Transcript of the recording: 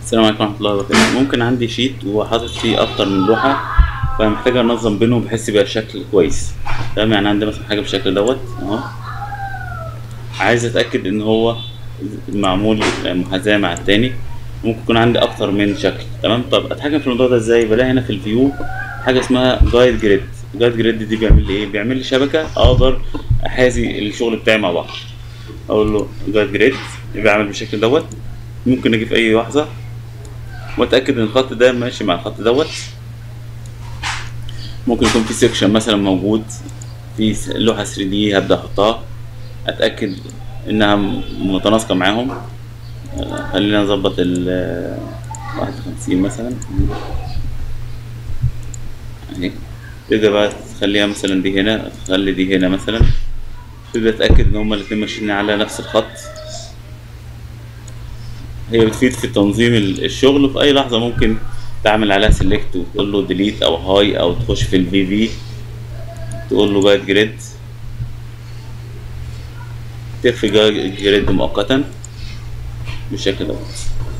السلام عليكم ورحمة الله وبركاته ممكن عندي شيت وحاطط فيه أكتر من لوحة فمحتاج أنظم بينهم بحيث يبقى الشكل كويس تمام يعني عندي مثلا حاجة بالشكل دوت أهو عايز أتأكد إن هو معمول محاذاة مع التاني ممكن يكون عندي أكتر من شكل تمام طب أتحكم في الموضوع ده إزاي بلاقي هنا في الفيو حاجة اسمها جايد جريد جايد جريد دي بيعمل لي إيه بيعمل لي شبكة أقدر أحازي الشغل بتاعي مع بعض أقول له جايد جريد يبقى عامل بالشكل دوت ممكن أجي في أي لحظة واتاكد ان الخط ده ماشي مع الخط دوت ممكن يكون في سيكشن مثلا موجود في س- لوحه 3 دي هبدا احطها اتاكد انها م- متناسقه معاهم آه، خلينا نظبط ال 51 مثلا اهي تبدا بقى تخليها مثلا دي هنا تخلي دي هنا مثلا تبدا تتاكد ان هما الاتنين ماشيين على نفس الخط هي بتفيد في تنظيم ال- الشغل في اي لحظه ممكن تعمل عليها سيلكت وتقول له ديليت او هاي او تخش في الفي في تقول له جايد جريد تخفي جايد جريد مؤقتا بالشكل دوت